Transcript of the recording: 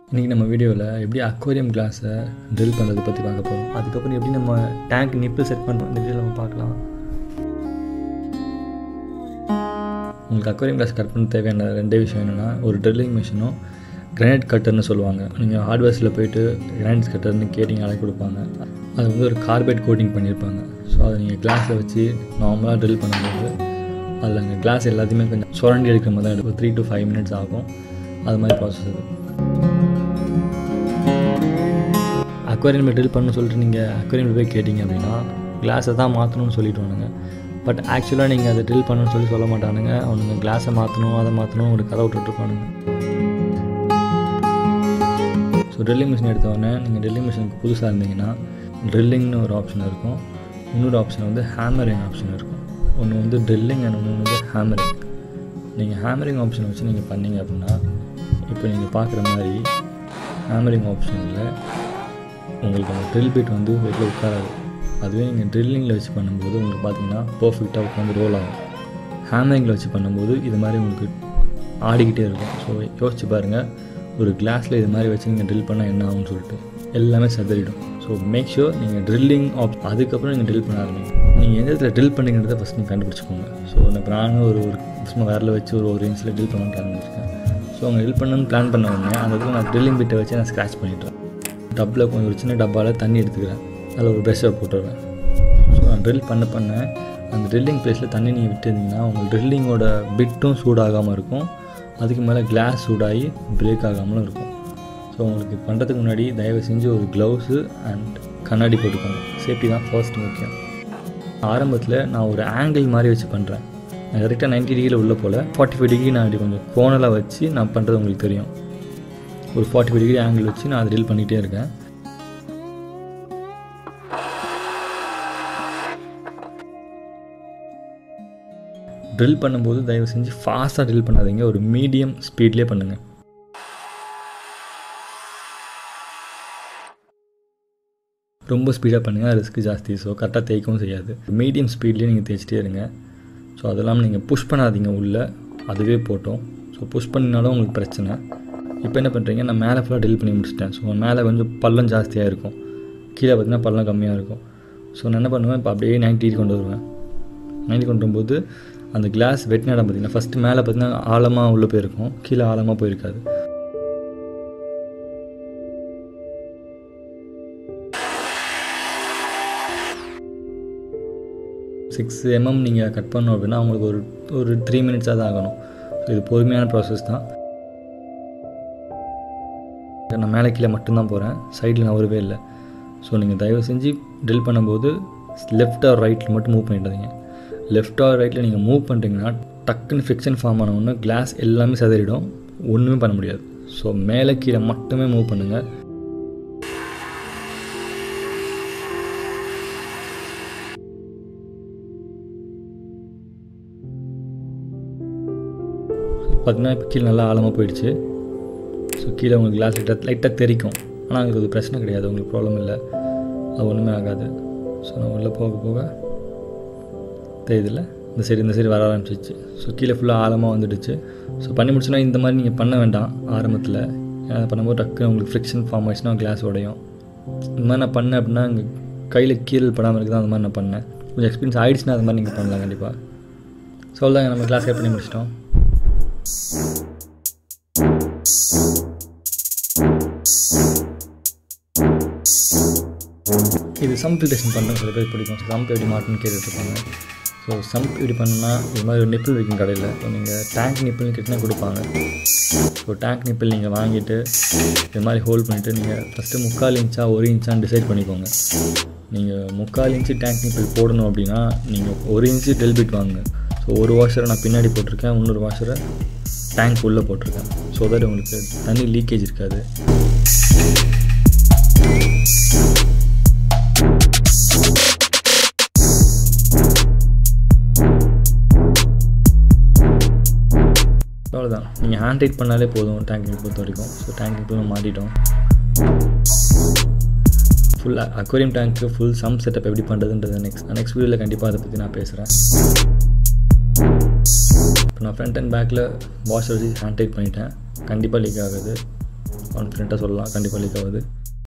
இன்றைக்கி நம்ம வீடியோவில் எப்படி அக்வாரியம் கிளாஸை ட்ரில் பண்ணுறதை பற்றி பார்க்க போகிறோம் அதுக்கப்புறம் எப்படி நம்ம டேங்க் நிப்பு செட் பண்ணுறோம் இந்த வீடியோவில் நம்ம பார்க்கலாம் உங்களுக்கு அக்வாரியம் கிளாஸ் கட் பண்ண தேவையான ரெண்டே விஷயம் என்னென்னா ஒரு ட்ரில்லிங் மிஷினும் கிரானைட் கட்டர்னு சொல்லுவாங்க நீங்கள் ஹார்ட்வேர்ஸில் போயிட்டு கிரானைட் கட்டர்னு கேட்டிங்க அழைக்க கொடுப்பாங்க அது வந்து ஒரு கார்பேட் கோட்டிங் பண்ணியிருப்பாங்க ஸோ அதை நீங்கள் கிளாஸில் வச்சு நார்மலாக ட்ரில் பண்ணும்போது அதில் அங்கே கிளாஸ் எல்லாத்தையுமே கொஞ்சம் சுரண்டி எடுக்கிற மாதிரி தான் எடுக்கும் த்ரீ டு ஃபைவ் மினிட்ஸ் ஆகும் அது மாதிரி ப்ராசஸ் அது அக்வேரியம் ட்ரில் பண்ணணும்னு சொல்லிட்டு நீங்கள் அக்வேரியம் போய் கேட்டிங்க அப்படின்னா கிளாஸை தான் மாற்றணும்னு சொல்லிட்டு வானுங்க பட் ஆக்சுவலாக நீங்கள் அதை ட்ரில் பண்ணணும்னு சொல்லி சொல்ல மாட்டானுங்க அவனுங்க கிளாஸை மாற்றணும் அதை மாற்றணும் ஒரு கதை விட்டுட்ருப்பானுங்க ஸோ ட்ரில்லிங் மிஷின் எடுத்தவொடனே நீங்கள் ட்ரில்லிங் மிஷினுக்கு புதுசாக இருந்தீங்கன்னா ட்ரில்லிங்னு ஒரு ஆப்ஷன் இருக்கும் இன்னொரு ஆப்ஷன் வந்து ஹேமரிங் ஆப்ஷன் இருக்கும் ஒன்று வந்து ட்ரில்லிங் அண்ட் ஒன்று வந்து ஹேமரிங் நீங்கள் ஹேமரிங் ஆப்ஷன் வச்சு நீங்கள் பண்ணீங்க அப்படின்னா இப்போ நீங்கள் பார்க்குற மாதிரி ஹேமரிங் ஆப்ஷனில் உங்களுக்கு அந்த ட்ரில் பீட் வந்து வெளில உட்காராது அதுவே நீங்கள் ட்ரில்லிங்கில் வச்சு பண்ணும்போது உங்களுக்கு பார்த்தீங்கன்னா பர்ஃபெக்டாக உட்காந்து ரோல் ஆகும் ஹேமரிங்கில் வச்சு பண்ணும்போது இது மாதிரி உங்களுக்கு ஆடிக்கிட்டே இருக்கும் ஸோ யோசிச்சு பாருங்கள் ஒரு கிளாஸில் இது மாதிரி வச்சு நீங்கள் ட்ரில் பண்ணால் என்ன ஆகும்னு சொல்லிட்டு எல்லாமே செதறிடும் ஸோ மேக் ஷூர் நீங்கள் ட்ரில்லிங் ஆப் அதுக்கப்புறம் நீங்கள் ட்ரில் பண்ண ஆரம்பிங்க நீங்கள் எந்த இடத்துல ட்ரில் பண்ணிங்கிறத ஃபஸ்ட் நீங்கள் கண்டுபிடிச்சிக்கோங்க ஸோ நான் நானும் ஒரு ஒரு சும்மா வேரில் வச்சு ஒரு ஒரு இன்ச்சில் ட்ரில் பண்ண பிளான் பண்ணியிருக்கேன் ஸோ அவங்க ட்ரில் பண்ணணும்னு பிளான் பண்ண உடனே அந்த இடத்துல நான் ட்ரில்லிங் பிட்டை வச்சு நான் ஸ்க்ராச் பண்ணிட்டேன் டப்பில் கொஞ்சம் ஒரு சின்ன டப்பாவில் தண்ணி எடுத்துக்கிறேன் அதில் ஒரு ப்ரெஷ்ஷை போட்டுருவேன் ஸோ நான் ட்ரில் பண்ண பண்ண அந்த ட்ரில்லிங் ப்ளேஸில் தண்ணி நீங்கள் விட்டுருந்தீங்கன்னா உங்கள் ட்ரில்லிங்கோட பிட்டும் சூடாகாமல் இருக்கும் அதுக்கு மேலே கிளாஸ் சூடாகி பிரேக் ஆகாமலும் இருக்கும் ஸோ உங்களுக்கு பண்ணுறதுக்கு முன்னாடி தயவு செஞ்சு ஒரு க்ளவுஸு அண்ட் கண்ணாடி போட்டுக்கோங்க சேஃப்டி தான் ஃபர்ஸ்ட் முக்கியம் ஆரம்பத்தில் நான் ஒரு ஆங்கிள் மாதிரி வச்சு பண்ணுறேன் நான் கரெக்டாக நைன்டி டிகிரியில் உள்ள போல் ஃபார்ட்டி ஃபைவ் டிகிரி நான் இப்படி கொஞ்சம் கோணலாக வச்சு நான் பண்ணுறது உங்களுக்கு தெரியும் ஒரு ஃபார்ட்டி ஃபைவ் டிகிரி ஆங்கிள் வச்சு நான் அதை ட்ரில் பண்ணிகிட்டே இருக்கேன் ட்ரில் பண்ணும்போது தயவு செஞ்சு ஃபாஸ்ட்டாக ட்ரில் பண்ணாதீங்க ஒரு மீடியம் ஸ்பீட்லேயே பண்ணுங்கள் ரொம்ப ஸ்பீடாக பண்ணுங்கள் ரிஸ்க் ஜாஸ்தி ஸோ கரெக்டாக தேய்க்கவும் செய்யாது மீடியம் ஸ்பீட்லேயே நீங்கள் தேய்ச்சிட்டே இருங்க ஸோ அதெல்லாம் நீங்கள் புஷ் பண்ணாதீங்க உள்ளே அதுவே போட்டோம் ஸோ புஷ் பண்ணினாலும் உங்களுக்கு பிரச்சனை இப்போ என்ன பண்ணுறீங்க நான் மேலே ஃபுல்லாக டெல் பண்ணி முடிச்சிட்டேன் ஸோ மேலே கொஞ்சம் பள்ளம் ஜாஸ்தியாக இருக்கும் கீழே பார்த்தீங்கன்னா பள்ளம் கம்மியாக இருக்கும் ஸோ நான் என்ன பண்ணுவேன் இப்போ அப்படியே நைன்டி கொண்டு வருவேன் நைன்டி கொண்டு வரும்போது அந்த கிளாஸ் வெட்டின இடம் பார்த்தீங்கன்னா ஃபஸ்ட்டு மேலே பார்த்தீங்கன்னா ஆழமாக உள்ளே போயிருக்கும் கீழே ஆழமாக போயிருக்காது சிக்ஸ் எம்எம் நீங்கள் கட் பண்ணோம் அப்படின்னா உங்களுக்கு ஒரு ஒரு த்ரீ மினிட்ஸாக தான் ஆகணும் ஸோ இது பொறுமையான ப்ராசஸ் தான் நான் மேலே கீழே மட்டும்தான் போகிறேன் சைடில் நான் வரவே இல்லை ஸோ நீங்கள் தயவு செஞ்சு ட்ரில் பண்ணும்போது லெஃப்ட் ஆர் ரைட்டில் மட்டும் மூவ் பண்ணிடாதீங்க லெஃப்ட் ஆர் ரைட்டில் நீங்கள் மூவ் பண்ணுறீங்கன்னா டக்குன்னு ஃபிக்ஷன் ஃபார்ம் ஆன ஒன்று கிளாஸ் எல்லாமே சதறிடும் ஒன்றுமே பண்ண முடியாது ஸோ மேலே கீழே மட்டுமே மூவ் பண்ணுங்கள் பார்த்தீங்கன்னா இப்போ கீழே நல்லா ஆழமாக போயிடுச்சு ஸோ கீழே உங்களுக்கு கிளாஸ் லைட்டாக லைட்டாக தெரிக்கும் ஆனால் அங்கே அது பிரச்சனை கிடையாது உங்களுக்கு ப்ராப்ளம் இல்லை அது ஒன்றுமே ஆகாது ஸோ நான் உள்ளே போக போக தெரியுதில்ல இந்த சைடு இந்த சைடு வர ஆரம்பிச்சிச்சு ஸோ கீழே ஃபுல்லாக ஆழமாக வந்துடுச்சு ஸோ பண்ணி முடிச்சுன்னா இந்த மாதிரி நீங்கள் பண்ண வேண்டாம் ஆரம்பத்தில் ஏன்னா பண்ணும்போது டக்குன்னு உங்களுக்கு ஃப்ரிக்ஷன் ஃபார்ம் ஆயிடுச்சுன்னா கிளாஸ் உடையும் இந்த மாதிரி நான் பண்ணேன் அப்படின்னா இங்கே கையில் கீழே படாமல் இருக்குது தான் அந்த மாதிரி நான் பண்ணேன் கொஞ்சம் எக்ஸ்பீரியன்ஸ் ஆகிடுச்சுன்னா அது மாதிரி நீங்கள் பண்ணலாம் கண்டிப்பாக ஸோ அவ்வளோதாங்க நம்ம கிளாஸ் கட் பண்ணி முடிச்சிட்டோம் இது சம்ப் ஃபில்டேஷன் பண்ணுறது சில பேர் பிடிக்கும் சம்ப் எப்படி மாட்டணும்னு கேட்டுட்ருப்பாங்க ஸோ சம்ப் இப்படி பண்ணணும்னா இது மாதிரி ஒரு நிப்பிள் வைக்கும் கடையில் ஸோ நீங்கள் டேங்க் நிப்பிள்னு கேட்டினா கொடுப்பாங்க ஸோ டேங்க் நிப்பிள் நீங்கள் வாங்கிட்டு இது மாதிரி ஹோல்ட் பண்ணிவிட்டு நீங்கள் ஃபஸ்ட்டு முக்கால் இன்ச்சா ஒரு இன்ச்சான்னு டிசைட் பண்ணிக்கோங்க நீங்கள் முக்கால் இன்ச்சு டேங்க் நிப்பிள் போடணும் அப்படின்னா நீங்கள் ஒரு இன்ச்சு டெல்பிட் வாங்குங்க ஸோ ஒரு வாஷரை நான் பின்னாடி போட்டிருக்கேன் இன்னொரு வாஷரை டேங்க் உள்ளே போட்டிருக்கேன் ஸோ தட் உங்களுக்கு தண்ணி லீக்கேஜ் இருக்காது அவ்வளோதான் நீங்கள் ஹேண்ட் ரைட் பண்ணாலே போதும் டேங்க் பொறுத்த வரைக்கும் ஸோ டேங்க் இப்போ மாட்டிட்டோம் ஃபுல் அக்வேரியம் டேங்க்கு ஃபுல் சம் செட்டப் எப்படி பண்ணுறதுன்றது நெக்ஸ்ட் நெக்ஸ்ட் வீடியோவில் கண்டிப்பாக அதை பற்றி நான் பேசுகிறேன் இப்போ நான் ஃப்ரண்ட் அண்ட் பேக்கில் வாஷர் வச்சு ஹேண்ட் டைட் பண்ணிட்டேன் கண்டிப்பாக லீக் ஆகுது கான்ஃபிடென்ட்டாக சொல்லலாம் கண்டிப்பாக லீக் ஆகுது